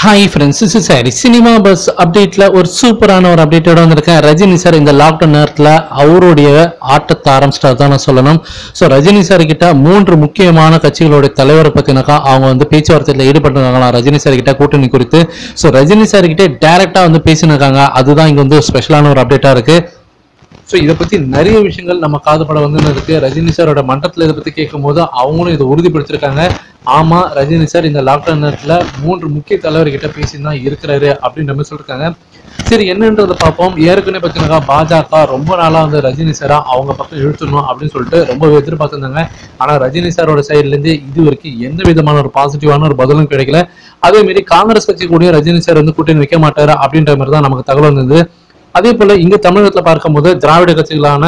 hi friends is சாரி cinema buzz அப்டேட்ல ஒரு சூப்பரான ஒரு அப்டேட்டோட வந்திருக்கேன் ரஜினி சார் இந்த லாக்டவுன் நேரத்தில் அவருடைய ஆட்டத்தை ஆரம்பிச்சிட்டா தான் நான் சொல்லணும் ஸோ ரஜினி சார் கிட்ட மூன்று முக்கியமான கட்சிகளுடைய தலைவரை பத்தினாக்கா அவங்க வந்து பேச்சுவார்த்தையில் ஈடுபட்டிருக்காங்களாம் ரஜினி சார் கிட்ட கூட்டணி குறித்து ஸோ ரஜினி சார் கிட்ட டைரக்டா வந்து பேசினிருக்காங்க அதுதான் இங்க வந்து ஸ்பெஷலான ஒரு அப்டேட்டா இருக்கு ஸோ இதை பத்தி நிறைய விஷயங்கள் நம்ம காதுபட வந்து இருக்கு ரஜினி சாரோட மன்றத்தில் இதை பத்தி கேட்கும்போது அவங்களும் இதை உறுதிப்படுத்திருக்காங்க ஆமா ரஜினி சார் இந்த லாக்டவுன் நேரத்துல மூன்று முக்கிய தலைவர்கிட்ட பேசி தான் இருக்கிறாரு அப்படின்ற மாதிரி சொல்லிருக்காங்க சரி என்னன்றதை பார்ப்போம் ஏற்கனவே பார்த்தீங்கன்னா பாஜக ரொம்ப நாளா வந்து ரஜினி சாரா அவங்க பக்கம் இழுத்துடணும் அப்படின்னு சொல்லிட்டு ரொம்ப எதிர்பார்த்திருந்தாங்க ஆனா ரஜினி சாரோட சைட்ல இருந்து இது வரைக்கும் எந்த விதமான ஒரு பாசிட்டிவான ஒரு பதிலும் கிடைக்கல அதே மாதிரி காங்கிரஸ் கட்சி கூட ரஜினி சார் வந்து கூட்டணி வைக்க மாட்டாரு அப்படின்ற மாதிரி தான் நமக்கு தகவல் வந்தது அதே போல இங்க தமிழகத்துல பார்க்கும்போது திராவிட கட்சிகளான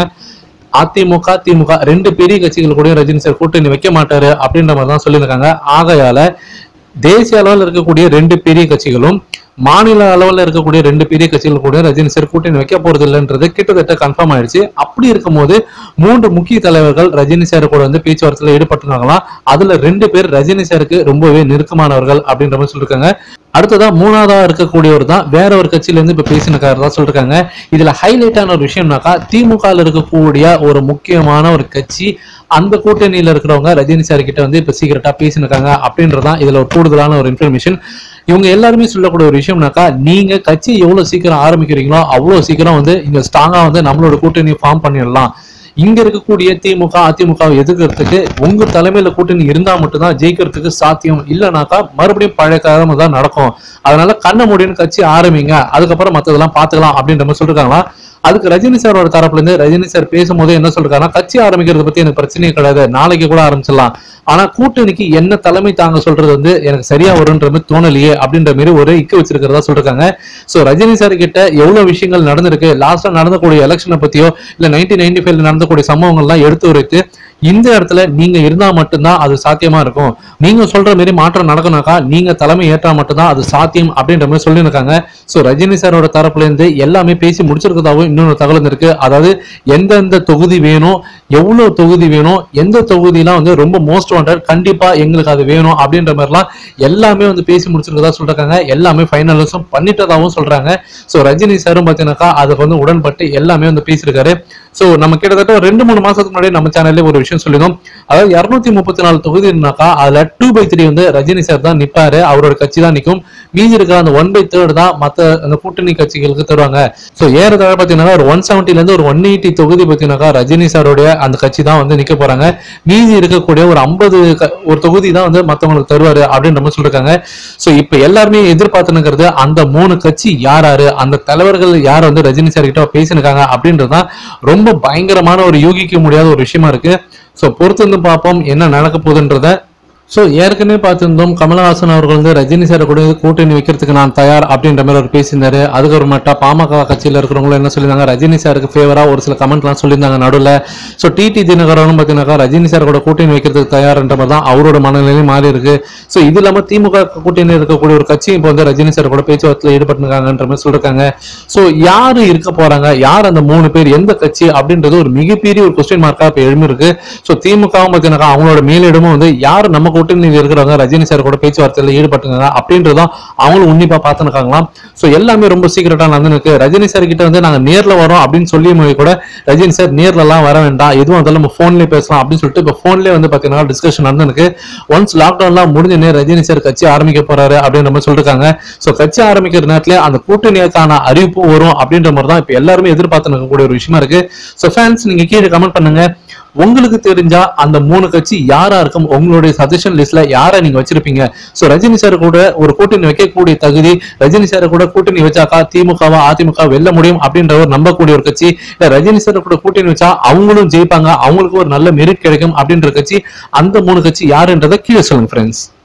அதிமுக திமுக ரெண்டு பெரிய கட்சிகள் கூட ரஜினி சார் கூட்டணி வைக்க மாட்டாரு அப்படின்ற மாதிரி தான் சொல்லியிருக்காங்க ஆகையால தேசிய அளவில் இருக்கக்கூடிய ரெண்டு பெரிய கட்சிகளும் மாநில அளவில் இருக்கக்கூடிய ரெண்டு பெரிய கட்சிகள் கூட ரஜினி சார் கூட்டணி வைக்க போறது இல்லைன்றது கிட்டத்தட்ட கன்ஃபார்ம் ஆயிடுச்சு அப்படி இருக்கும்போது மூன்று முக்கிய தலைவர்கள் ரஜினி சார் கூட வந்து பேச்சுவார்த்தையில் ஈடுபட்டிருக்காங்களாம் அதுல ரெண்டு பேர் ரஜினி சாருக்கு ரொம்பவே நெருக்கமானவர்கள் அப்படின்ற மாதிரி சொல்லிருக்காங்க அடுத்ததா மூணாவதா இருக்கக்கூடியவர் தான் வேற ஒரு கட்சியில இருந்து இப்ப பேசினக்காரதா சொல்லிருக்காங்க இதுல ஹைலைட்டான ஒரு விஷயம்னாக்கா திமுக இருக்கக்கூடிய ஒரு முக்கியமான ஒரு கட்சி அந்த கூட்டணியில இருக்கிறவங்க ரஜினி சார் கிட்ட வந்து இப்ப சீக்கிரட்டா பேசினிருக்காங்க அப்படின்றதான் இதுல ஒரு கூடுதலான ஒரு இன்ஃபர்மேஷன் இவங்க எல்லாருமே சொல்லக்கூடிய ஒரு விஷயம்னாக்கா நீங்க கட்சி எவ்வளவு சீக்கிரம் ஆரம்பிக்கிறீங்களோ அவ்வளவு சீக்கிரம் வந்து இங்க ஸ்ட்ராங்கா வந்து நம்மளோட கூட்டணி ஃபார்ம் பண்ணிடலாம் இங்க இருக்கக்கூடிய திமுக அதிமுக எதிர்க்கிறதுக்கு உங்க தலைமையில கூட்டணி இருந்தா மட்டும்தான் ஜெயிக்கிறதுக்கு சாத்தியம் இல்லைனாக்கா மறுபடியும் பழைய காலம் தான் நடக்கும் அதனால கண்ண முடியும்னு கட்சி ஆரம்பிங்க அதுக்கப்புறம் மத்ததெல்லாம் பாத்துக்கலாம் அப்படின்ற மாதிரி சொல்லிருக்காங்களா அதுக்கு ரஜினி சாரோட தரப்புல இருந்து ரஜினி சார் பேசும்போது என்ன சொல்றாருன்னா கட்சி ஆரம்பிக்கிறத பத்தி எனக்கு பிரச்சனையே கிடையாது நாளைக்கு கூட ஆரம்பிச்சிடலாம் ஆனா கூட்டணிக்கு என்ன தலைமை தாங்க சொல்றது வந்து எனக்கு சரியா வரும்ன்ற மாதிரி தோணலையே அப்படின்ற மாதிரி ஒரு இக்கு வச்சிருக்கிறதா சொல்றாங்க சோ ரஜினி சார் கிட்ட எவ்வளவு விஷயங்கள் நடந்திருக்கு லாஸ்டா நடந்தக்கூடிய எலெக்ஷனை பத்தியோ இல்ல நைன்டீன் நைன்டி ஃபைவ்ல நடந்தக்கூடிய சம்பவங்கள்லாம் எடுத்து உரைத்து இந்த இடத்துல நீங்க இருந்தா மட்டும்தான் அது சாத்தியமா இருக்கும் நீங்க சொல்ற மாதிரி மாற்றம் நடக்கணும்னாக்கா நீங்க தலைமை ஏற்றா மட்டும்தான் அது சாத்தியம் அப்படின்ற மாதிரி சொல்லியிருக்காங்க சோ ரஜினி சாரோட தரப்புல இருந்து எல்லாமே பேசி முடிச்சிருக்கதாகவும் இன்னொரு தகவல் இருக்கு அதாவது எந்தெந்த தொகுதி வேணும் எவ்வளவு தொகுதி வேணும் எந்த தொகுதியெல்லாம் வந்து ரொம்ப மோஸ்ட் வாண்டட் கண்டிப்பா எங்களுக்கு அது வேணும் அப்படின்ற மாதிரிலாம் எல்லாமே வந்து பேசி முடிச்சிருக்கதா சொல்றாங்க எல்லாமே ஃபைனலிசம் பண்ணிட்டதாகவும் சொல்றாங்க சோ ரஜினி சாரும் பாத்தீங்கன்னாக்கா அதுக்கு வந்து உடன்பட்டு எல்லாமே வந்து பேசியிருக்காரு சோ நம்ம கிட்டத்தட்ட ஒரு ரெண்டு மூணு மாசத்துக்கு முன்னாடி நம்ம சேனல்ல ஒரு விஷயம் சொல்லியிருந்தோம் அதாவது இருநூத்தி முப்பத்தி நாலு தொகுதினாக்கா அதுல டூ பை த்ரீ வந்து ரஜினி சார் தான் நிப்பாரு அவரோட கட்சி தான் நிக்கும் மீதி இருக்கிற அந்த ஒன் பை தேர்ட் தான் மத்த அந்த கூட்டணி கட்சிகளுக்கு தருவாங்க சோ ஏறதாழ பாத்தீங்கன்னா ஒரு ஒன் செவன்டில இருந்து ஒரு ஒன் எயிட்டி தொகுதி பாத்தீங்கன்னாக்கா ரஜினி சாரோடைய அந்த கட்சி தான் வந்து நிக்க போறாங்க மீதி இருக்கக்கூடிய ஒரு ஐம்பது ஒரு தொகுதி தான் வந்து மத்தவங்களுக்கு தருவாரு அப்படின்ற மாதிரி சொல்லிருக்காங்க சோ இப்ப எல்லாருமே எதிர்பார்த்துனுங்கிறது அந்த மூணு கட்சி யார் யாரு அந்த தலைவர்கள் யார் வந்து ரஜினி சார் கிட்ட பேசினுக்காங்க அப்படின்றதுதான் ரொம்ப பயங்கரமான ஒரு யூகிக்க முடியாத ஒரு விஷயமா இருக்கு சோ பொறுத்து வந்து பார்ப்போம் என்ன நடக்க போகுதுன்றத ஸோ ஏற்கனவே பார்த்திருந்தோம் கமலஹாசன் அவர்கள் வந்து ரஜினி சாரை கூட கூட்டணி வைக்கிறதுக்கு நான் தயார் அப்படின்ற மாதிரி அவர் பேசியிருந்தாரு அதுக்கப்புறமேட்டா பாமக கட்சியில் இருக்கிறவங்களும் என்ன சொல்லியிருந்தாங்க ரஜினி சாருக்கு ஃபேவரா ஒரு சில கமெண்ட்லாம் சொல்லியிருந்தாங்க நடுவில் ஸோ டிடி தினகரனும் பார்த்தீங்கன்னாக்கா ரஜினி சார் கூட கூட்டணி வைக்கிறதுக்கு தயார்ன்ற மாதிரி தான் அவரோட மனநிலையும் மாறி இருக்கு ஸோ இது இல்லாமல் திமுக கூட்டணி இருக்கக்கூடிய ஒரு கட்சி இப்போ வந்து ரஜினி சார் கூட பேச்சுவார்த்தையில் ஈடுபட்டுருக்காங்கன்ற மாதிரி சொல்லிருக்காங்க ஸோ யாரு இருக்க போறாங்க யார் அந்த மூணு பேர் எந்த கட்சி அப்படின்றது ஒரு மிகப்பெரிய ஒரு கொஸ்டின் மார்க்கா இப்போ எழுமிருக்கு ஸோ திமுகவும் பார்த்தீங்கன்னா அவங்களோட மேலிடமும் வந்து யார் நம்ம கூட்டணியில் இருக்கிறவங்க ரஜினி சார் கூட பேச்சுவார்த்தையில் ஈடுபட்டுங்க அப்படின்றதும் அவங்களும் உன்னிப்பா பார்த்துருக்காங்களாம் ஸோ எல்லாமே ரொம்ப சீக்கிரட்டா நடந்துருக்கு ரஜினி சார் கிட்ட வந்து நாங்க நேர்ல வரோம் அப்படின்னு சொல்லியும் போது கூட ரஜினி சார் நேர்ல எல்லாம் வர வேண்டாம் எதுவும் அதெல்லாம் நம்ம போன்லயே பேசலாம் அப்படின்னு சொல்லிட்டு இப்போ போன்லயே வந்து பாத்தீங்கன்னா டிஸ்கஷன் நடந்துருக்கு ஒன்ஸ் லாக்டவுன்லாம் முடிஞ்சனே ரஜினி சார் கட்சி ஆரம்பிக்க போறாரு அப்படின்ற மாதிரி சொல்லிருக்காங்க ஸோ கட்சி ஆரம்பிக்கிற நேரத்துல அந்த கூட்டணிக்கான அறிவிப்பு வரும் அப்படின்ற மாதிரி தான் இப்போ எல்லாருமே எதிர்பார்த்து இருக்கக்கூடிய ஒரு விஷயமா இருக்கு ஸோ ஃபேன்ஸ் நீங்க கீழே கமெண்ட் பண்ணுங்க உங்களுக்கு தெரிஞ்சா அந்த மூணு கட்சி யாரா இருக்கும் உங்களுடைய சஜஷன் லிஸ்ட்ல யாரை நீங்க வச்சிருப்பீங்க சோ ரஜினி சார் கூட ஒரு கூட்டணி வைக்கக்கூடிய தகுதி ரஜினி சார் கூட கூட்டணி வச்சாக்கா திமுகவா அதிமுக வெல்ல முடியும் அப்படின்ற ஒரு நம்பக்கூடிய ஒரு கட்சி இல்ல ரஜினி சார் கூட கூட்டணி வச்சா அவங்களும் ஜெயிப்பாங்க அவங்களுக்கு ஒரு நல்ல மெரிட் கிடைக்கும் அப்படின்ற கட்சி அந்த மூணு கட்சி யாருன்றதை கீழே சொல்லுங்க ஃப்ரெண்ட்ஸ்